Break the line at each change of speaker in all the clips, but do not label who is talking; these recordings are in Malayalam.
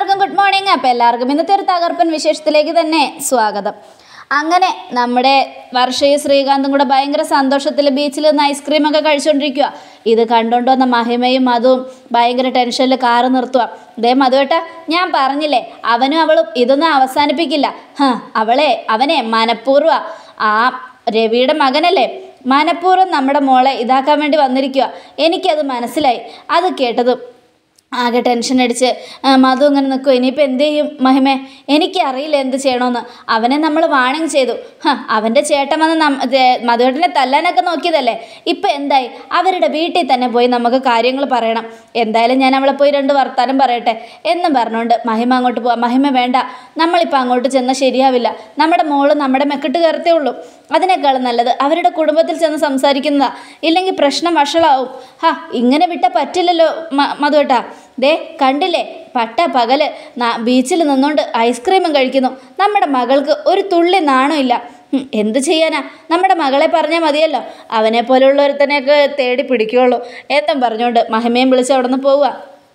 എല്ലാവർക്കും ഗുഡ് മോർണിംഗ് അപ്പോൾ എല്ലാവർക്കും ഇന്നത്തെ ഒരു തകർപ്പൻ വിശേഷത്തിലേക്ക് തന്നെ സ്വാഗതം അങ്ങനെ നമ്മുടെ വർഷയും ശ്രീകാന്തും കൂടെ ഭയങ്കര സന്തോഷത്തിൽ ബീച്ചിൽ നിന്ന് ഐസ്ക്രീമൊക്കെ കഴിച്ചുകൊണ്ടിരിക്കുക ഇത് കണ്ടുകൊണ്ട് വന്ന മഹിമയും അതും ഭയങ്കര ടെൻഷനിൽ കാറ് നിർത്തുക ദേ മധുവേട്ട ഞാൻ പറഞ്ഞില്ലേ അവനും അവളും ഇതൊന്നും അവസാനിപ്പിക്കില്ല ഹ അവളെ അവനെ മനഃപൂർവ്വ ആ രവിയുടെ മകനല്ലേ മനഃപൂർവ്വം നമ്മുടെ മോളെ ഇതാക്കാൻ വേണ്ടി വന്നിരിക്കുക എനിക്കത് മനസ്സിലായി അത് കേട്ടതും ആകെ ടെൻഷൻ അടിച്ച് ആ, മധു ഇങ്ങനെ നിൽക്കും ഇനിയിപ്പോൾ എന്ത് ചെയ്യും മഹിമേ എനിക്കറിയില്ല എന്ത് ചെയ്യണമെന്ന് അവനെ നമ്മൾ വാണിംഗ് ചെയ്തു ഹ അവൻ്റെ ചേട്ടൻ വന്ന് നം ദേ- മധുവേട്ടനെ തല്ലാനൊക്കെ നോക്കിയതല്ലേ ഇപ്പം എന്തായി അവരുടെ വീട്ടിൽ തന്നെ പോയി നമുക്ക് കാര്യങ്ങൾ പറയണം എന്തായാലും ഞാൻ അവളെ പോയി രണ്ട് വർത്താനം പറയട്ടെ എന്നും പറഞ്ഞുകൊണ്ട് മഹിമ അങ്ങോട്ട് പോവാം മഹിമ വേണ്ട നമ്മളിപ്പോൾ അങ്ങോട്ട് ചെന്നാൽ ശരിയാവില്ല നമ്മുടെ മോള് നമ്മുടെ മെക്കിട്ട് കയറത്തേ ഉള്ളൂ അതിനേക്കാളും നല്ലത് അവരുടെ കുടുംബത്തിൽ ചെന്ന് സംസാരിക്കുന്നതാ ഇല്ലെങ്കിൽ പ്രശ്നം വഷളാവും ഹാ ഇങ്ങനെ വിട്ട പറ്റില്ലല്ലോ മ മധുവേട്ടാ ദേ കണ്ടില്ലേ പട്ട പകല് ന- ബീച്ചിൽ നിന്നുകൊണ്ട് ഐസ്ക്രീമും കഴിക്കുന്നു നമ്മുടെ മകൾക്ക് ഒരു തുള്ളി നാണമില്ല ഹും, എന്ത് ചെയ്യാനാ നമ്മുടെ മകളെ പറഞ്ഞാൽ മതിയല്ലോ അവനെ പോലെയുള്ളൊരുത്തനെയൊക്കെ തേടി പിടിക്കുകയുള്ളൂ എന്നും പറഞ്ഞുകൊണ്ട് മഹിമയും വിളിച്ച് അവിടെ നിന്ന് പോവുക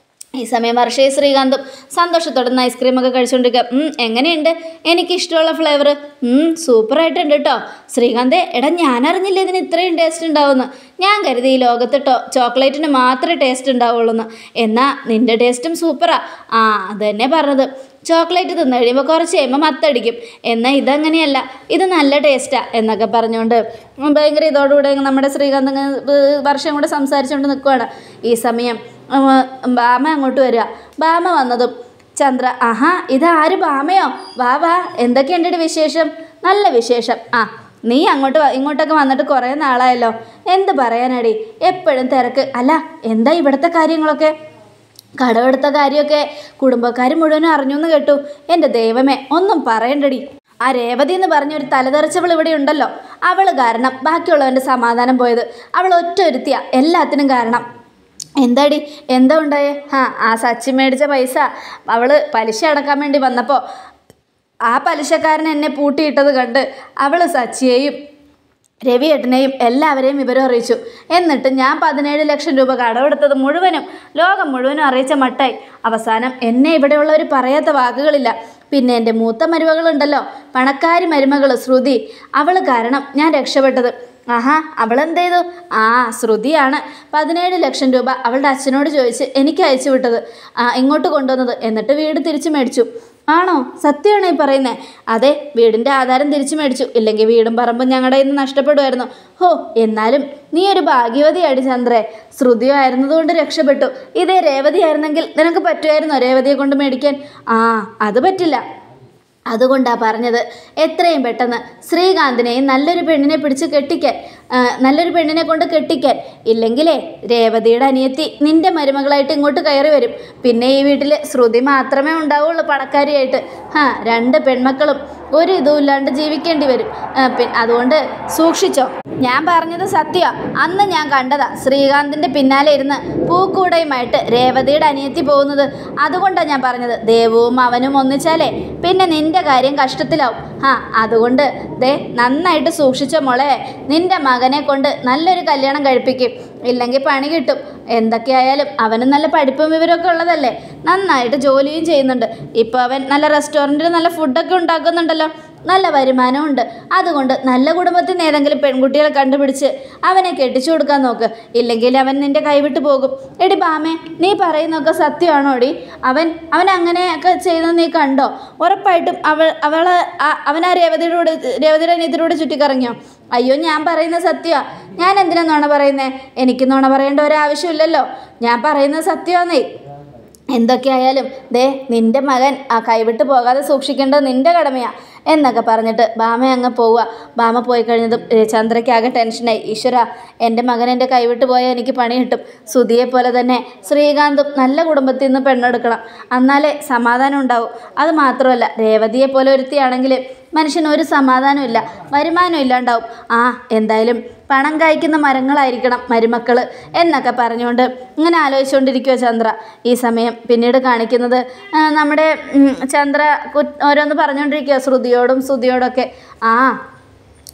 ഈ സമയം വർഷയും ശ്രീകാന്തും സന്തോഷത്തോടെ നിന്ന് ഐസ്ക്രീമൊക്കെ കഴിച്ചുകൊണ്ടിരിക്കുക "ഉം, എങ്ങനെയുണ്ട് എനിക്കിഷ്ടമുള്ള ഫ്ലേവർ സൂപ്പറായിട്ടുണ്ട് കേട്ടോ ശ്രീകാന്തേ എടാ ഞാൻ അറിഞ്ഞില്ല ഇതിന് ഇത്രയും ടേസ്റ്റ് ഉണ്ടാവുമെന്ന് ഞാൻ കരുതി ഈ ലോകത്ത് ടോ ചോക്ലേറ്റിന് മാത്രമേ ടേസ്റ്റ് ഉണ്ടാവുള്ളൂ എന്ന് എന്നാൽ നിൻ്റെ ടേസ്റ്റും സൂപ്പറാ ആ അത് തന്നെ പറഞ്ഞത് ചോക്ലേറ്റ് തിന്നു കഴിയുമ്പോൾ കുറച്ച് കഴിയുമ്പോൾ മത്തടിക്കും എന്നാൽ ഇതങ്ങനെയല്ല ഇത് നല്ല ടേസ്റ്റാ എന്നൊക്കെ പറഞ്ഞുകൊണ്ട് ഭയങ്കര ഇതോടുകൂടെ നമ്മുടെ ശ്രീകാന്ത് ഇങ്ങനെ, ഏർ, വർഷം കൂടെ സംസാരിച്ചുകൊണ്ട് നിൽക്കുവാണ് ഈ സമയം ഉം, ബാമ അങ്ങോട്ട് വരിക ബാമ വന്നതും ചന്ദ്ര ആഹാ ഇത് ആര് ബാമയോ വാ വാ എന്തൊക്കെയുണ്ട് വിശേഷം നല്ല വിശേഷം ആ നീ അങ്ങോട്ട് വ- ഇങ്ങോട്ടൊക്കെ വന്നിട്ട് കുറേ നാളായല്ലോ എന്ത് പറയാനടി എപ്പോഴും തിരക്ക് അല്ല എന്താ ഇവിടുത്തെ കാര്യങ്ങളൊക്കെ കടമെടുത്ത കാര്യമൊക്കെ കുടുംബക്കാർ മുഴുവനും അറിഞ്ഞു എന്ന് കേട്ടു എൻ്റെ ദൈവമേ ഒന്നും പറയണ്ടടി ആ രേവതി എന്ന് പറഞ്ഞ ഒരു തലതെറിച്ചവൾ ഇവിടെ ഉണ്ടല്ലോ അവൾ കാരണം ബാക്കിയുള്ളവൻ്റെ സമാധാനം പോയത് അവൾ ഒറ്റ ഒരുത്തിയ എല്ലാത്തിനും കാരണം എന്താടി എന്താ ഉണ്ടായേ ആ ആ സച്ചി മേടിച്ച പൈസ അവൾ പലിശ അടക്കാൻ വേണ്ടി വന്നപ്പോൾ ആ പലിശക്കാരൻ എന്നെ പൂട്ടിയിട്ടത് കണ്ട് അവൾ സച്ചിയെയും രവിയേട്ടനെയും എല്ലാവരെയും വിവരം അറിയിച്ചു എന്നിട്ട് ഞാൻ പതിനേഴ് ലക്ഷം രൂപ കടമെടുത്തത് മുഴുവനും ലോകം മുഴുവനും അറിയിച്ച മട്ടായി അവസാനം എന്നെ ഇവിടെയുള്ളവർ പറയാത്ത വാക്കുകളില്ല പിന്നെ എൻ്റെ മൂത്ത മരുമകളുണ്ടല്ലോ പണക്കാരി മരുമകൾ ശ്രുതി അവൾ കാരണം ഞാൻ രക്ഷപ്പെട്ടത് ആഹാ അവളെന്ത് ചെയ്തു ആ ശ്രുതിയാണ് പതിനേഴ് ലക്ഷം രൂപ അവളുടെ അച്ഛനോട് ചോദിച്ച് എനിക്ക് അയച്ചു വിട്ടത് ആ ഇങ്ങോട്ട് കൊണ്ടുവന്നത് എന്നിട്ട് വീട് തിരിച്ചു മേടിച്ചു ആണോ സത്യമാണോ ഈ പറയുന്നത് അതെ വീടിൻ്റെ ആധാരം തിരിച്ചു മേടിച്ചു ഇല്ലെങ്കിൽ വീടും പറമ്പും ഞങ്ങളുടെ ഇന്ന് നഷ്ടപ്പെടുമായിരുന്നു ഹോ എന്നാലും നീ ഒരു ഭാഗ്യവതിയാടി ചന്ദ്രേ ശ്രുതിയോ ആയിരുന്നതുകൊണ്ട് രക്ഷപ്പെട്ടു ഇതേ രേവതി ആയിരുന്നെങ്കിൽ നിനക്ക് പറ്റുമായിരുന്നോ രേവതിയെ കൊണ്ട് മേടിക്കാൻ ആ അത് പറ്റില്ല അതുകൊണ്ടാ പറഞ്ഞത് എത്രയും പെട്ടെന്ന് ശ്രീകാന്തിനെയും നല്ലൊരു പെണ്ണിനെ പിടിച്ച് കെട്ടിക്കാൻ ആ, നല്ലൊരു പെണ്ണിനെ കൊണ്ട് കെട്ടിക്കാൻ ഇല്ലെങ്കിലേ രേവതിയുടെ അനിയത്തി നിന്റെ മരുമകളായിട്ട് ഇങ്ങോട്ട് കയറി വരും പിന്നെ ഈ വീട്ടിൽ ശ്രുതി മാത്രമേ ഉണ്ടാവുള്ളൂ പണക്കാരിയായിട്ട് ആ രണ്ട് പെൺമക്കളും ഒരു ഇതും ഇല്ലാണ്ട് ജീവിക്കേണ്ടി വരും ആ, പി- അതുകൊണ്ട് സൂക്ഷിച്ചോ ഞാൻ പറഞ്ഞത് സത്യ അന്ന് ഞാൻ കണ്ടതാ ശ്രീകാന്തിൻ്റെ പിന്നാലെ ഇരുന്ന് പൂക്കൂടയുമായിട്ട് രേവതിയുടെ അനിയത്തി പോകുന്നത് അതുകൊണ്ടാണ് ഞാൻ പറഞ്ഞത് ദേവുവും അവനും ഒന്നിച്ചാലേ പിന്നെ നിന്റെ കാര്യം കഷ്ടത്തിലാവും ആ അതുകൊണ്ട് ദേ നന്നായിട്ട് സൂക്ഷിച്ച മോളെ നിന്റെ മകനെ കൊണ്ട് നല്ലൊരു കല്യാണം കഴിപ്പിക്കും ഇല്ലെങ്കിൽ പണി കിട്ടും എന്തൊക്കെയായാലും അവന് നല്ല പഠിപ്പും വിവരമൊക്കെ ഉള്ളതല്ലേ നന്നായിട്ട് ജോലിയും ചെയ്യുന്നുണ്ട് ഇപ്പോൾ അവൻ നല്ല റെസ്റ്റോറൻറ്റിൽ നല്ല ഫുഡൊക്കെ ഉണ്ടാക്കുന്നുണ്ടല്ലോ നല്ല വരുമാനമുണ്ട് അതുകൊണ്ട് നല്ല കുടുംബത്തിൽ നിന്ന് ഏതെങ്കിലും പെൺകുട്ടികളെ കണ്ടുപിടിച്ച് അവനെ കെട്ടിച്ചു കൊടുക്കാൻ നോക്ക് ഇല്ലെങ്കിൽ അവൻ നിന്റെ കൈവിട്ട് പോകും എടി ബാമേ നീ പറയുന്നതൊക്കെ സത്യമാണോടി അവൻ അവൻ അങ്ങനെയൊക്കെ ചെയ്യുന്നത് നീ കണ്ടോ ഉറപ്പായിട്ടും അവൾ അവളെ ആ- അവൻ ആ രേവതിയുടെ കൂടെ രേവതിയുടെ അനിയത്തിലൂടെ ചുറ്റിക്കറങ്ങിയോ അയ്യോ ഞാൻ പറയുന്നത് സത്യമാണ് ഞാൻ എന്തിനാ നുണ പറയുന്നേ എനിക്ക് നുണ പറയേണ്ട ഒരാവശ്യമില്ലല്ലോ ഞാൻ പറയുന്നത് സത്യമാന്നേ എന്തൊക്കെയായാലും ദേ നിന്റെ മകൻ ആ കൈവിട്ട് പോകാതെ സൂക്ഷിക്കേണ്ടത് നിന്റെ കടമയാ എന്നൊക്കെ പറഞ്ഞിട്ട് ബാമ അങ്ങ് പോവുക ബാമ പോയി കഴിഞ്ഞതും ഏ, ചന്ദ്രയ്ക്കാകെ ടെൻഷനായി ഈശ്വര എൻ്റെ മകൻ എൻ്റെ കൈവിട്ട് പോയാൽ എനിക്ക് പണി കിട്ടും സുധിയെ പോലെ തന്നെ ശ്രീകാന്തും നല്ല കുടുംബത്തിൽ നിന്ന് പെണ്ണെടുക്കണം എന്നാലേ സമാധാനം ഉണ്ടാവും അത് മാത്രമല്ല രേവതിയെ പോലെ ഒരുത്തിയാണെങ്കിൽ മനുഷ്യന് ഒരു സമാധാനമില്ല വരുമാനം ഇല്ലാണ്ടാവും ആ എന്തായാലും പണം കായ്ക്കുന്ന മരങ്ങളായിരിക്കണം മരുമക്കൾ എന്നൊക്കെ പറഞ്ഞുകൊണ്ട് ഇങ്ങനെ ആലോചിച്ചുകൊണ്ടിരിക്കുവോ ചന്ദ്ര ഈ സമയം പിന്നീട് കാണിക്കുന്നത് ആ, നമ്മുടെ ഉം, ചന്ദ്ര കു ഓരോന്ന് പറഞ്ഞുകൊണ്ടിരിക്കുക ശ്രുതിയോടും ശ്രുതിയോടൊക്കെ ആ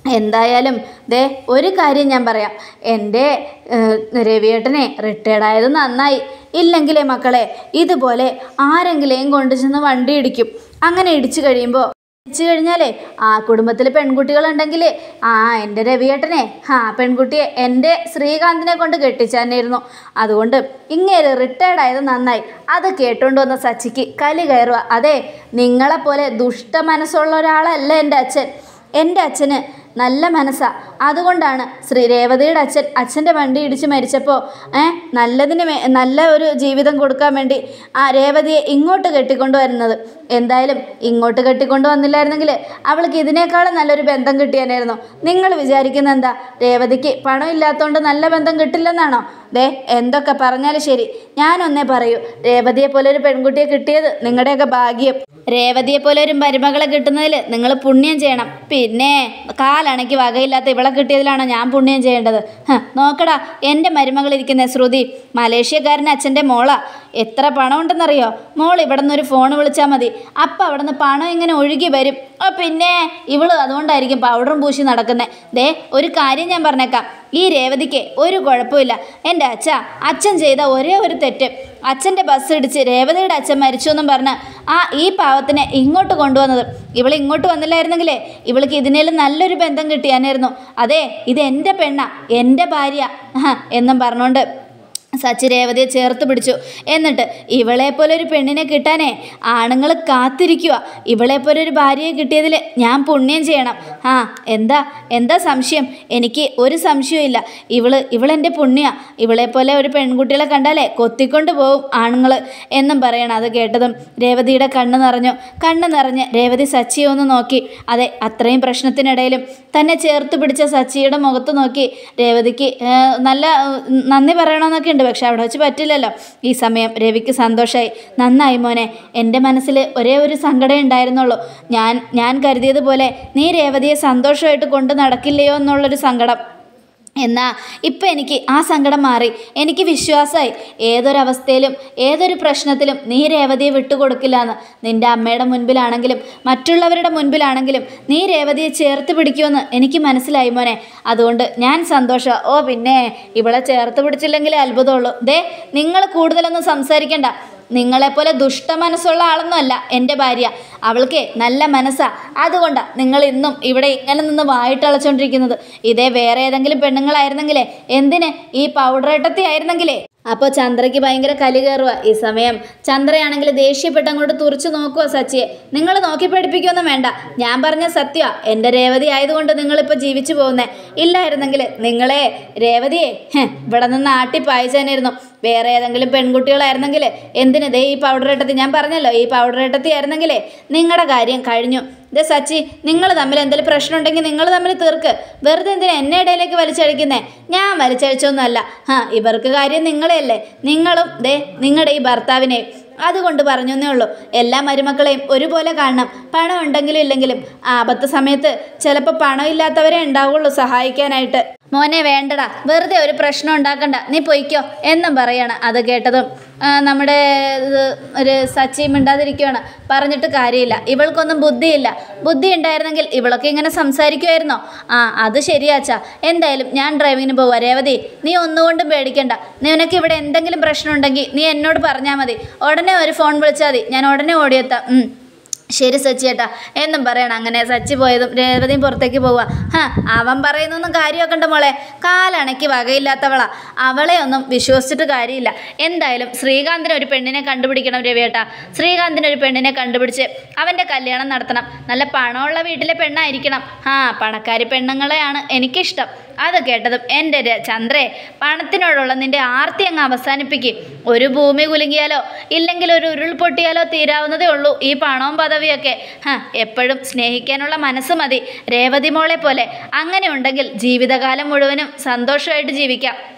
എന്തായാലും ദേ ഒരു കാര്യം ഞാൻ പറയാം എൻ്റെ ഏഹ്, രവിയേട്ടനെ റിട്ടയർഡ് ആയത് നന്നായി ഇല്ലെങ്കിലേ മക്കളെ ഇതുപോലെ ആരെങ്കിലെയും കൊണ്ടു ചെന്ന് വണ്ടി ഇടിക്കും അങ്ങനെ ഇടിച്ചു കഴിയുമ്പോൾ ഇടിച്ചു കഴിഞ്ഞാലേ ആ കുടുംബത്തിൽ പെൺകുട്ടികളുണ്ടെങ്കിൽ ആ എൻ്റെ രവിയേട്ടനെ ആ പെൺകുട്ടിയെ എൻ്റെ ശ്രീകാന്തിനെ കൊണ്ട് കെട്ടിച്ചാനായിരുന്നു അതുകൊണ്ട് ഇങ്ങേര് റിട്ടയർഡ് ആയത് നന്നായി അത് കേട്ടുകൊണ്ട് വന്ന സച്ചിക്ക് കലി കയറുക അതെ നിങ്ങളെപ്പോലെ ദുഷ്ട മനസ്സുള്ള ഒരാളല്ല എൻ്റെ അച്ഛൻ എൻ്റെ അച്ഛന് നല്ല മനസ്സാ അതുകൊണ്ടാണ് ശ്രീ രേവതിയുടെ അച്ഛൻ അച്ഛൻ്റെ വണ്ടി ഇടിച്ച് മരിച്ചപ്പോൾ ഏ നല്ലതിന് വേ നല്ല ഒരു ജീവിതം കൊടുക്കാൻ വേണ്ടി ആ രേവതിയെ ഇങ്ങോട്ട് കെട്ടിക്കൊണ്ട് വരുന്നത് എന്തായാലും ഇങ്ങോട്ട് കെട്ടിക്കൊണ്ട് വന്നില്ലായിരുന്നെങ്കിൽ അവൾക്ക് ഇതിനേക്കാളും നല്ലൊരു ബന്ധം കിട്ടിയാനായിരുന്നു നിങ്ങൾ വിചാരിക്കുന്ന എന്താ രേവതിക്ക് പണം ഇല്ലാത്തതുകൊണ്ട് നല്ല ബന്ധം കിട്ടില്ലെന്നാണോ ദേ എന്തൊക്കെ പറഞ്ഞാലും ശരി ഞാനൊന്നേ പറയൂ രേവതിയെ പോലെ ഒരു പെൺകുട്ടിയെ കിട്ടിയത് നിങ്ങളുടെയൊക്കെ ഭാഗ്യം രേവതിയെ പോലെ ഒരു മരുമകളെ കിട്ടുന്നതിൽ നിങ്ങൾ പുണ്യം ചെയ്യണം പിന്നെ കാലണയ്ക്ക് വകയില്ലാത്ത ഇവളെ കിട്ടിയതിലാണോ ഞാൻ പുണ്യം ചെയ്യേണ്ടത് ഹ, നോക്കടാ എൻ്റെ മരുമകൾ ഇരിക്കുന്ന ശ്രുതി മലേഷ്യക്കാരൻ അച്ഛൻ്റെ മോളാ എത്ര പണം ഉണ്ടെന്നറിയോ മോൾ ഇവിടെ നിന്ന് ഒരു ഫോൺ വിളിച്ചാൽ മതി അപ്പം അവിടെ നിന്ന് പണം ഇങ്ങനെ ഒഴുകി വരും ഓ പിന്നെ ഇവള് അതുകൊണ്ടായിരിക്കും പൗഡറും പൂശി നടക്കുന്നത് ദേ ഒരു കാര്യം ഞാൻ പറഞ്ഞേക്കാം ഈ രേവതിക്ക് ഒരു കുഴപ്പമില്ല എൻ്റെ അച്ഛ അച്ഛൻ ചെയ്ത ഒരേ ഒരു തെറ്റ് അച്ഛൻ്റെ ബസ് ഇടിച്ച് രേവതിയുടെ അച്ഛൻ മരിച്ചു എന്നും പറഞ്ഞ് ആ ഈ പാവത്തിനെ ഇങ്ങോട്ട് കൊണ്ടുവന്നത് ഇവൾ ഇങ്ങോട്ട് വന്നില്ലായിരുന്നെങ്കിലേ ഇവൾക്ക് ഇതിനേലും നല്ലൊരു ബന്ധം കിട്ടിയാനായിരുന്നു അതെ ഇത് എൻ്റെ പെണ്ണ എൻ്റെ ഭാര്യ ആഹ്, എന്നും പറഞ്ഞുകൊണ്ട് സച്ചി രേവതിയെ ചേർത്ത് പിടിച്ചു എന്നിട്ട് ഇവളെ പോലെ ഒരു പെണ്ണിനെ കിട്ടാനേ ആണുങ്ങൾ കാത്തിരിക്കുക ഇവളെ പോലെ ഒരു ഭാര്യയെ കിട്ടിയതിൽ ഞാൻ പുണ്യം ചെയ്യണം ആ എന്താ എന്താ സംശയം എനിക്ക് ഒരു സംശയവും ഇവള് ഇവളെൻ്റെ പുണ്യ ഇവളെ പോലെ ഒരു പെൺകുട്ടികളെ കണ്ടാലേ കൊത്തിക്കൊണ്ട് പോവും ആണുങ്ങൾ എന്നും പറയണം അത് കേട്ടതും രേവതിയുടെ കണ്ണ് നിറഞ്ഞു കണ്ണ് നിറഞ്ഞ് രേവതി സച്ചിയെ ഒന്ന് നോക്കി അതെ അത്രയും പ്രശ്നത്തിനിടയിലും തന്നെ ചേർത്ത് പിടിച്ച സച്ചിയുടെ മുഖത്ത് നോക്കി രേവതിക്ക് ഏ, നല്ല ഏ, നന്ദി പറയണമെന്നൊക്കെ ഉണ്ട് പക്ഷെ അവിടെ വെച്ച് പറ്റില്ലല്ലോ ഈ സമയം രവിക്ക് സന്തോഷമായി നന്നായി മോനെ എൻ്റെ മനസ്സിൽ ഒരേ ഒരു സങ്കടം ഉണ്ടായിരുന്നുള്ളൂ ഞാൻ ഞാൻ കരുതിയതുപോലെ നീ രേവതിയെ സന്തോഷമായിട്ട് കൊണ്ട് നടക്കില്ലയോ എന്നുള്ളൊരു സങ്കടം എന്നാ ഇപ്പം എനിക്ക് ആ സങ്കടം മാറി എനിക്ക് വിശ്വാസമായി ഏതൊരവസ്ഥയിലും ഏതൊരു പ്രശ്നത്തിലും നീ രേവതിയെ വിട്ടുകൊടുക്കില്ല എന്ന് നിൻ്റെ അമ്മയുടെ മുൻപിലാണെങ്കിലും മറ്റുള്ളവരുടെ മുൻപിലാണെങ്കിലും നീ രേവതിയെ ചേർത്ത് പിടിക്കുമെന്ന് എനിക്ക് മനസ്സിലായി മോനെ അതുകൊണ്ട് ഞാൻ സന്തോഷം ഓ പിന്നെ ഇവളെ ചേർത്ത് പിടിച്ചില്ലെങ്കിലേ അത്ഭുതമുള്ളൂ ദേ നിങ്ങൾ കൂടുതലൊന്നും സംസാരിക്കണ്ട നിങ്ങളെപ്പോലെ ദുഷ്ടമനസ്സുള്ള ആളൊന്നുമല്ല എൻ്റെ ഭാര്യ അവൾക്ക് നല്ല മനസ്സാ അതുകൊണ്ടാണ് നിങ്ങൾ ഇന്നും ഇവിടെ ഇങ്ങനെ നിന്ന് വായിട്ടളച്ചോണ്ടിരിക്കുന്നത് ഇതേ വേറെ ഏതെങ്കിലും പെണ്ണുങ്ങളായിരുന്നെങ്കിലേ എന്തിന് ഈ പൗഡർ ഇട്ടത്തി ആയിരുന്നെങ്കിലേ അപ്പോൾ ചന്ദ്രയ്ക്ക് ഭയങ്കര കലി കയറുക ഈ സമയം ചന്ദ്രയാണെങ്കിൽ ദേഷ്യപ്പെട്ട് അങ്ങോട്ട് തുറച്ചു നോക്കുക സച്ചിയെ നിങ്ങൾ നോക്കി പഠിപ്പിക്കൊന്നും വേണ്ട ഞാൻ പറഞ്ഞ സത്യ എൻ്റെ രേവതി ആയതുകൊണ്ട് നിങ്ങളിപ്പോൾ ജീവിച്ചു പോകുന്നേ ഇല്ലായിരുന്നെങ്കിൽ നിങ്ങളെ രേവതിയെ ഹെ, ഇവിടെ നിന്ന് ആട്ടി പായിച്ചേനായിരുന്നു വേറെ ഏതെങ്കിലും പെൺകുട്ടികളായിരുന്നെങ്കിൽ എന്തിന് ദേ ഈ പൗഡർ ഇട്ടത്തി ഞാൻ പറഞ്ഞല്ലോ ഈ പൗഡർ ഇട്ടത്തി ആയിരുന്നെങ്കിലേ നിങ്ങളുടെ കാര്യം കഴിഞ്ഞു ദേ സച്ചി നിങ്ങൾ തമ്മിൽ എന്തെങ്കിലും പ്രശ്നം ഉണ്ടെങ്കിൽ നിങ്ങൾ തമ്മിൽ തീർക്ക് വെറുതെ എന്തിനാ എന്നെ ഇടയിലേക്ക് വലിച്ചഴിക്കുന്നേ ഞാൻ വലിച്ചഴിച്ചൊന്നുമല്ല ആ ഇവർക്ക് കാര്യം നിങ്ങളെയല്ലേ നിങ്ങളും ദേ നിങ്ങളുടെ ഈ ഭർത്താവിനെ അതുകൊണ്ട് പറഞ്ഞേ ഉള്ളൂ എല്ലാ മരുമക്കളെയും ഒരുപോലെ കാണണം പണം ഉണ്ടെങ്കിലും ഇല്ലെങ്കിലും ആപത്ത് സമയത്ത് ചിലപ്പോൾ പണം ഇല്ലാത്തവരെ ഉണ്ടാവുള്ളൂ സഹായിക്കാനായിട്ട് മോനെ വേണ്ടടാ വെറുതെ ഒരു പ്രശ്നം ഉണ്ടാക്കണ്ട നീ പൊയ്ക്കോ എന്നും പറയാണ് അത് കേട്ടതും ആ, നമ്മുടെ ഇത് ഒരു സച്ചി മിണ്ടാതിരിക്കുകയാണ് പറഞ്ഞിട്ട് കാര്യമില്ല ഇവൾക്കൊന്നും ബുദ്ധിയില്ല ബുദ്ധി ഉണ്ടായിരുന്നെങ്കിൽ ഇവളൊക്കെ ഇങ്ങനെ സംസാരിക്കുമായിരുന്നോ ആ അത് ശരിയാച്ചാ എന്തായാലും ഞാൻ ഡ്രൈവിങ്ങിന് പോവാ രേവതി നീ ഒന്നുകൊണ്ടും പേടിക്കണ്ട നിനക്ക് ഇവിടെ എന്തെങ്കിലും പ്രശ്നം ഉണ്ടെങ്കിൽ നീ എന്നോട് പറഞ്ഞാൽ മതി ഉടനെ ഒരു ഫോൺ വിളിച്ചാൽ മതി ഞാൻ ഉടനെ ഓടിയെത്താം ഉം. ശരി സച്ചിയേട്ടാ എന്നും പറയണം അങ്ങനെ സച്ചി പോയതും രേവതിയും പുറത്തേക്ക് പോവുക ഹാ അവൻ പറയുന്നൊന്നും കാര്യമൊക്കെ മോളെ കാലണയ്ക്ക് വകയില്ലാത്തവളാ അവളെ ഒന്നും വിശ്വസിച്ചിട്ട് കാര്യമില്ല എന്തായാലും ശ്രീകാന്തിന് ഒരു പെണ്ണിനെ കണ്ടുപിടിക്കണം രവിയേട്ടാ ശ്രീകാന്തിന് ഒരു പെണ്ണിനെ കണ്ടുപിടിച്ച് അവൻ്റെ കല്യാണം നടത്തണം നല്ല പണമുള്ള വീട്ടിലെ പെണ്ണായിരിക്കണം ആ പണക്കാരി പെണ്ണുങ്ങളെയാണ് എനിക്കിഷ്ടം അത് കേട്ടതും എൻ്റെ ര- ചന്ദ്രേ പണത്തിനോടുള്ള നിന്റെ ആർത്തി അങ്ങ് അവസാനിപ്പിക്കും ഒരു ഭൂമി കുലുങ്ങിയാലോ ഇല്ലെങ്കിൽ ഒരു ഉരുൾ പൊട്ടിയാലോ തീരാവുന്നതേ ഉള്ളൂ ഈ പണവും പദവിയൊക്കെ ഹ, എപ്പോഴും സ്നേഹിക്കാനുള്ള മനസ്സ് മതി രേവതി മോളെ പോലെ അങ്ങനെ ഉണ്ടെങ്കിൽ ജീവിതകാലം മുഴുവനും സന്തോഷമായിട്ട് ജീവിക്കാം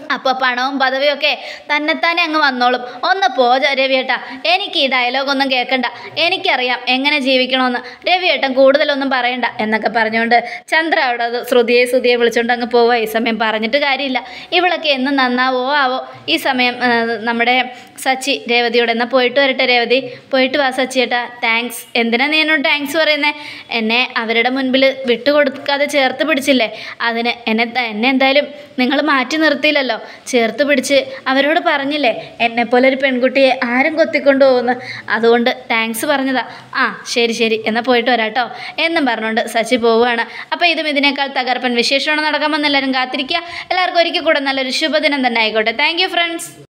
അപ്പോൾ പണവും പദവിയും ഒക്കെ തന്നെത്താനെ അങ്ങ് വന്നോളും ഒന്ന് പോ ജ- രവിയേട്ടാ എനിക്ക് ഈ ഡയലോഗൊന്നും കേൾക്കണ്ട എനിക്കറിയാം എങ്ങനെ ജീവിക്കണമെന്ന് രവിയേട്ടൻ കൂടുതലൊന്നും പറയണ്ട എന്നൊക്കെ പറഞ്ഞുകൊണ്ട് ചന്ദ്ര അവിടെ അത് ശ്രുതിയെ ശ്രുതിയെ വിളിച്ചുകൊണ്ട് അങ്ങ് പോവുക ഈ സമയം പറഞ്ഞിട്ട് കാര്യമില്ല ഇവളൊക്കെ എന്ന് നന്നാവോ ആവോ ഈ സമയം ആ, നമ്മുടെ സച്ചി രേവതിയോട് എന്നാൽ പോയിട്ട് വരട്ടെ രേവതി പോയിട്ട് വാ സച്ചി ഏട്ടാ താങ്ക്സ് എന്തിനാ നീ എന്നോട് താങ്ക്സ് പറയുന്നേ എന്നെ അവരുടെ മുൻപിൽ വിട്ടുകൊടുക്കാതെ ചേർത്ത് പിടിച്ചില്ലേ അതിന് എന്നെ ത- എന്നെ എന്തായാലും നിങ്ങൾ മാറ്റി നിർത്തിയില്ലല്ലോ ചേർത്ത് പിടിച്ച് അവരോട് പറഞ്ഞില്ലേ എന്നെപ്പോലെ ഒരു പെൺകുട്ടിയെ ആരും കൊത്തിക്കൊണ്ട് പോകുന്നു അതുകൊണ്ട് താങ്ക്സ് പറഞ്ഞതാ ആ ശരി ശരി എന്നാൽ പോയിട്ട് വരാട്ടോ എന്നും പറഞ്ഞുകൊണ്ട് സച്ചി പോവുകയാണ് അപ്പോൾ ഇതും ഇതിനേക്കാൾ തകർപ്പൻ വിശേഷമാണ് നടക്കാമെന്ന് എല്ലാവരും കാത്തിരിക്കുക എല്ലാവർക്കും ഒരിക്കൽ കൂടെ നല്ലൊരു ശുഭദിനം തന്നെ ആയിക്കോട്ടെ താങ്ക് യു ഫ്രണ്ട്സ്